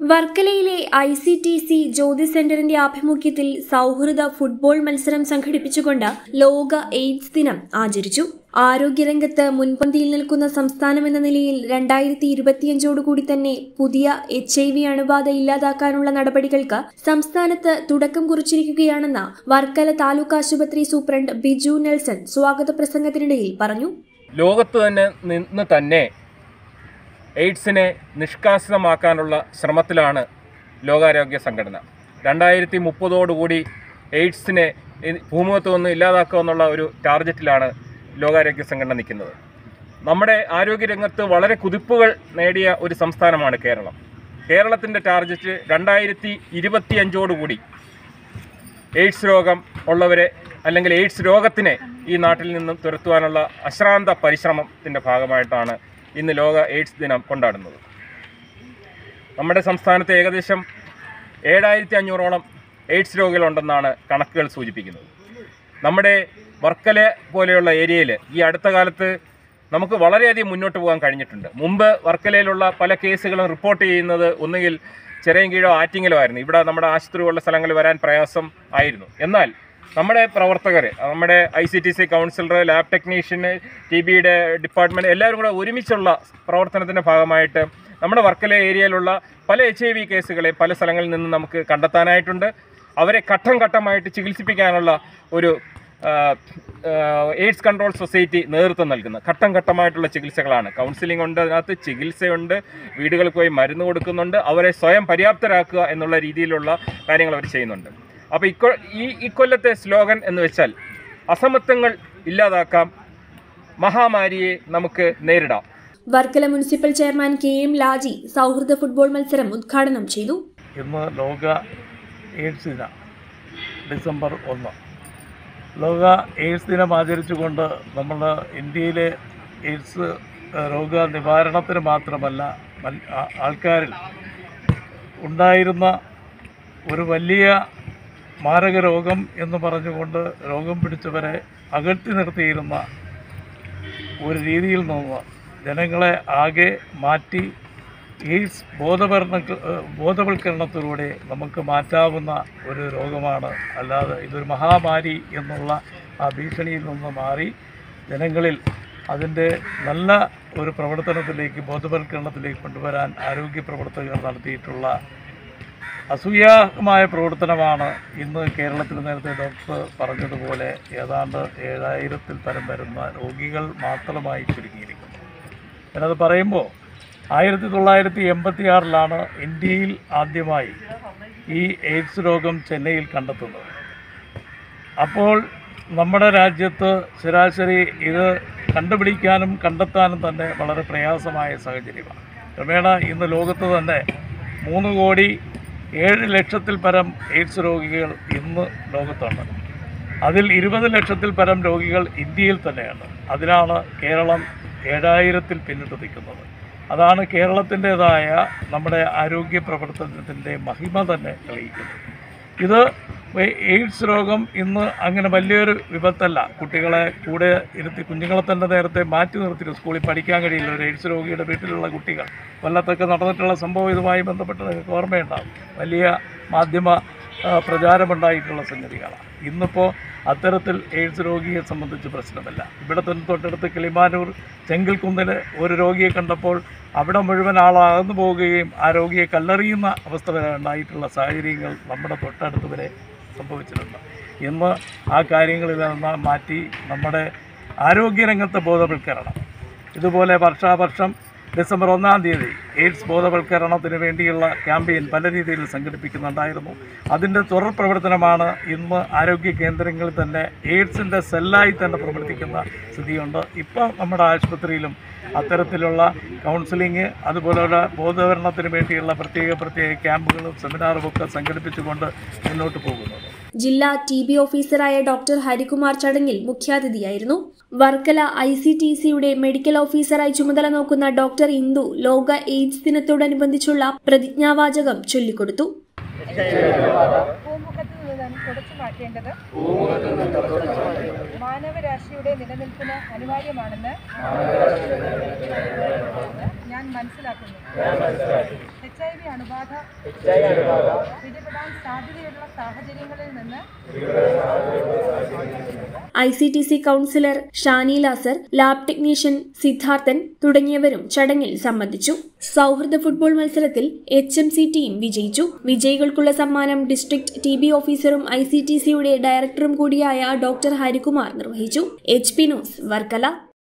വർക്കലയിലെ I C T C Jyothi സെന്ററിന്റെ ആഭിമുഖ്യത്തിൽ സൗഹൃദ ഫുട്ബോൾ മത്സരം സംഘടിപ്പിച്ചുകൊണ്ട് ലോക എയ്ഡ്സ് ദിനം ആചരിച്ചു ആരോഗ്യരംഗത്ത് മുൻപന്തിയിൽ നിൽക്കുന്ന സംസ്ഥാനമെന്ന നിലയിൽ രണ്ടായിരത്തി ഇരുപത്തിയഞ്ചോടുകൂടി തന്നെ പുതിയ എച്ച് ഐ വി അണുബാധ ഇല്ലാതാക്കാനുള്ള നടപടികൾക്ക് സംസ്ഥാനത്ത് തുടക്കം കുറിച്ചിരിക്കുകയാണെന്ന് വർക്കല താലൂക്ക് ആശുപത്രി സൂപ്രണ്ട് ബിജു നെൽസൺ സ്വാഗത പ്രസംഗത്തിനിടയിൽ പറഞ്ഞു ലോകത്ത് തന്നെ നിന്ന് തന്നെ എയ്ഡ്സിനെ നിഷ്കാസിതമാക്കാനുള്ള ശ്രമത്തിലാണ് ലോകാരോഗ്യ സംഘടന രണ്ടായിരത്തി മുപ്പതോടുകൂടി എയ്ഡ്സിനെ ഈ ഭൂമുഖത്ത് നിന്ന് ഇല്ലാതാക്കുക എന്നുള്ള ഒരു ടാർഗറ്റിലാണ് ലോകാരോഗ്യ സംഘടന നിൽക്കുന്നത് നമ്മുടെ ആരോഗ്യരംഗത്ത് വളരെ കുതിപ്പുകൾ നേടിയ ഒരു സംസ്ഥാനമാണ് കേരളം കേരളത്തിൻ്റെ ടാർഗറ്റ് രണ്ടായിരത്തി ഇരുപത്തി അഞ്ചോടുകൂടി എയ്ഡ്സ് രോഗം ഉള്ളവരെ അല്ലെങ്കിൽ എയ്ഡ്സ് രോഗത്തിനെ ഈ നാട്ടിൽ നിന്നും തുരത്തുവാനുള്ള അശ്രാന്ത പരിശ്രമത്തിൻ്റെ ഭാഗമായിട്ടാണ് ഇന്ന് ലോക എയ്ഡ്സ് ദിനം കൊണ്ടാടുന്നത് നമ്മുടെ സംസ്ഥാനത്ത് ഏകദേശം ഏഴായിരത്തി അഞ്ഞൂറോളം എയ്ഡ്സ് രോഗികളുണ്ടെന്നാണ് കണക്കുകൾ സൂചിപ്പിക്കുന്നത് നമ്മുടെ വർക്കല പോലെയുള്ള ഏരിയയിൽ ഈ അടുത്ത കാലത്ത് നമുക്ക് വളരെയധികം മുന്നോട്ട് പോകാൻ കഴിഞ്ഞിട്ടുണ്ട് മുമ്പ് വർക്കലയിലുള്ള പല കേസുകളും റിപ്പോർട്ട് ചെയ്യുന്നത് ഒന്നുകിൽ ചെറിയൻകീഴോ ആറ്റിങ്ങലോ ആയിരുന്നു ഇവിടെ നമ്മുടെ ആശുപത്രി ഉള്ള സ്ഥലങ്ങളിൽ വരാൻ പ്രയാസം ആയിരുന്നു എന്നാൽ നമ്മുടെ പ്രവർത്തകർ നമ്മുടെ I C T C counsellor lab technician T ബിയുടെ ഡിപ്പാർട്ട്മെൻറ്റ് എല്ലാവരും കൂടെ ഒരുമിച്ചുള്ള പ്രവർത്തനത്തിൻ്റെ ഭാഗമായിട്ട് നമ്മുടെ വർക്കല ഏരിയയിലുള്ള പല എച്ച് ഐ വി കേസുകളെ പല സ്ഥലങ്ങളിൽ നിന്ന് നമുക്ക് കണ്ടെത്താനായിട്ടുണ്ട് അവരെ ഘട്ടം ഘട്ടമായിട്ട് ചികിത്സിപ്പിക്കാനുള്ള ഒരു ആ, ആ, എയ്ഡ്സ് കൺട്രോൾ സൊസൈറ്റി നേതൃത്വം നൽകുന്ന ഘട്ടം ഘട്ടമായിട്ടുള്ള ചികിത്സകളാണ് കൗൺസിലിംഗ് ഉണ്ട് അതിനകത്ത് ചികിത്സയുണ്ട് വീടുകൾക്ക് പോയി മരുന്ന് കൊടുക്കുന്നുണ്ട് അവരെ സ്വയം പര്യാപ്തരാക്കുക എന്നുള്ള രീതിയിലുള്ള കാര്യങ്ങൾ അവർ ചെയ്യുന്നുണ്ട് അപ്പോൾ ഇക്കൊ ഈ ഇക്കൊല്ലത്തെ സ്ലോഗൻ എന്ന് വെച്ചാൽ അസമത്വങ്ങൾ ഇല്ലാതാക്കാം മഹാമാരിയെ നമുക്ക് നേരിടാം Varkala municipal chairman K M Laji സൗഹൃദ ഫുട്ബോൾ മത്സരം ഉദ്ഘാടനം ചെയ്തു ഇന്ന് ലോക എയ്ഡ്സ് ദിനം ഡിസംബർ ഒന്ന് ലോക എയ്ഡ്സ് ദിനം ആചരിച്ചുകൊണ്ട് നമ്മൾ ഇന്ത്യയിലെ എയ്ഡ്സ് ഏഹ്, രോഗ നിവാരണത്തിന് മാത്രമല്ല മൽ- ആ- ആൾക്കാരിൽ ഉണ്ടായിരുന്ന ഒരു വലിയ മാരക രോഗം എന്ന് പറഞ്ഞുകൊണ്ട് രോഗം പിടിച്ചവരെ അകറ്റി നിർത്തിയിരുന്ന ഒരു രീതിയിൽ നിന്ന് ജനങ്ങളെ ആകെ മാറ്റി എയ്ഡ്സ് ബോധവൽക്കരണ ബോധവൽക്കരണത്തിലൂടെ നമുക്ക് മാറ്റാവുന്ന ഒരു രോഗമാണ് അല്ലാതെ ഇതൊരു മഹാമാരി എന്നുള്ള ആ ഭീഷണിയിൽ നിന്ന് മാറി ജനങ്ങളിൽ അതിൻ്റെ നല്ല ഒരു പ്രവർത്തനത്തിലേക്ക് ബോധവൽക്കരണത്തിലേക്ക് കൊണ്ടുവരാൻ ആരോഗ്യ പ്രവർത്തകർ നടത്തിയിട്ടുള്ള അസൂയാഹമായ പ്രവർത്തനമാണ് ഇന്ന് കേരളത്തിൽ നേരത്തെ ഡോക്ടർ പറഞ്ഞതുപോലെ ഏതാണ്ട് ഏഴായിരത്തിൽ പരം വരുന്ന രോഗികൾ മാത്രമായി ചുരുങ്ങിയിരിക്കുന്നു ഞാനത് പറയുമ്പോൾ ആയിരത്തി തൊള്ളായിരത്തി എൺപത്തി ആറിലാണ് ഇന്ത്യയിൽ ആദ്യമായി ഈ എയ്ഡ്സ് രോഗം ചെന്നൈയിൽ കണ്ടെത്തുന്നത് അപ്പോൾ നമ്മുടെ രാജ്യത്ത് ശരാശരി ഇത് കണ്ടുപിടിക്കാനും കണ്ടെത്താനും തന്നെ വളരെ പ്രയാസമായ സാഹചര്യമാണ് ക്രമേണ ഇന്ന് ലോകത്ത് തന്നെ മൂന്ന് കോടി ഏഴ് ലക്ഷത്തിൽ പരം എയ്ഡ്സ് രോഗികൾ ഇന്ന് ലോകത്തുണ്ട് അതിൽ ഇരുപത് ലക്ഷത്തിൽ പരം രോഗികൾ ഇന്ത്യയിൽ തന്നെയാണ് അതിലാണ് കേരളം ഏഴായിരത്തിൽ പിന്നിട്ട് നിൽക്കുന്നത് അതാണ് കേരളത്തിൻ്റെതായ നമ്മുടെ ആരോഗ്യ പ്രവർത്തനത്തിൻ്റെ മഹിമ തന്നെ തെളിയിക്കുന്നത് ഇത് വെ- എയ്ഡ്സ് രോഗം ഇന്ന് അങ്ങനെ വലിയൊരു വിപത്തല്ല കുട്ടികളെ കൂടെ ഇരുത്തി കുഞ്ഞുങ്ങളെ തന്നെ നേരത്തെ മാറ്റി നിർത്തി സ്കൂളിൽ പഠിക്കാൻ കഴിയില്ല ഒരു എയ്ഡ്സ് രോഗിയുടെ വീട്ടിലുള്ള കുട്ടികൾ കൊല്ലത്തൊക്കെ നടന്നിട്ടുള്ള സംഭവം ഇതുമായി ബന്ധപ്പെട്ട് നിങ്ങൾക്ക് ഓർമ്മയുണ്ടാകും വലിയ മാധ്യമ ആ, പ്രചാരമുണ്ടായിട്ടുള്ള സംഗതികളാണ് ഇന്നിപ്പോൾ അത്തരത്തിൽ എയ്ഡ്സ് രോഗിയെ സംബന്ധിച്ച് പ്രശ്നമില്ല ഇവിടെ തന്നെ തൊട്ടടുത്ത് കിളിമാനൂർ ചെങ്കിൽക്കുന്നിൽ ഒരു രോഗിയെ കണ്ടപ്പോൾ അവിടെ മുഴുവൻ ആളകന്നു പോവുകയും ആ രോഗിയെ കല്ലെറിയുന്ന അവസ്ഥ വരെ ഉണ്ടായിട്ടുള്ള സാഹചര്യങ്ങൾ നമ്മുടെ തൊട്ടടുത്ത് വരെ സംഭവിച്ചിട്ടുണ്ട് ഇന്ന് ആ കാര്യങ്ങളിൽ നിന്ന് മാറ്റി നമ്മുടെ ആരോഗ്യരംഗത്തെ ബോധവൽക്കരണം ഇതുപോലെ വർഷാവർഷം ഡിസംബർ ഒന്നാം തീയതി എയ്ഡ്സ് ബോധവൽക്കരണത്തിന് വേണ്ടിയുള്ള ക്യാമ്പയിൻ പല രീതിയിൽ സംഘടിപ്പിക്കുന്നുണ്ടായിരുന്നു അതിൻ്റെ തുടർ പ്രവർത്തനമാണ് ഇന്ന് ആരോഗ്യ കേന്ദ്രങ്ങളിൽ തന്നെ എയ്ഡ്സിൻ്റെ സെല്ലായി തന്നെ പ്രവർത്തിക്കുന്ന സ്ഥിതിയുണ്ട് ഇപ്പോൾ നമ്മുടെ ആശുപത്രിയിലും അത്തരത്തിലുള്ള കൗൺസിലിംഗ് അതുപോലെയുള്ള ബോധവൽക്കരണത്തിന് വേണ്ടിയുള്ള പ്രത്യേക പ്രത്യേക ക്യാമ്പുകളും സെമിനാറും ഒക്കെ സംഘടിപ്പിച്ചുകൊണ്ട് മുന്നോട്ട് പോകുന്നത് ജില്ലാ ടി ബി ഓഫീസറായ ഡോക്ടർ ഹരികുമാർ ചടങ്ങിൽ മുഖ്യാതിഥിയായിരുന്നു വർക്കല ഐ സി ടി സിയുടെ മെഡിക്കൽ ഓഫീസറായി ചുമതല നോക്കുന്ന ഡോക്ടർ ഇന്ദു ലോക എയ്ഡ്സ് ദിനത്തോടനുബന്ധിച്ചുള്ള പ്രതിജ്ഞാവാചകം ചൊല്ലിക്കൊടുത്തു പൂമുഖത്ത് നിന്ന് തുടച്ചു നടപ്പാക്കേണ്ടത് മാനവരാശിയുടെ നിലനിൽപ്പിന് അനിവാര്യമാണെന്ന് ഞാൻ മനസ്സിലാക്കുന്നു എച്ച് ഐ വി അണുബാധ പിടിപെടാൻ സാധ്യതയുള്ള സാഹചര്യങ്ങളിൽ നിന്ന് I C T C counsellor Shani Lazar lab technician Siddharthan തുടങ്ങിയവരും ചടങ്ങിൽ സംബന്ധിച്ചു സൗഹൃദ ഫുട്ബോൾ മത്സരത്തിൽ എച്ച് എം സി ടീം വിജയിച്ചു വിജയികൾക്കുള്ള സമ്മാനം ഡിസ്ട്രിക്ട് ടി ബി ഓഫീസറും ഐ സി ടി സിയുടെ ഡയറക്ടറും കൂടിയായ ഡോക്ടർ ഹരികുമാർ നിർവഹിച്ചു എച്ച് പി ന്യൂസ് വർക്കല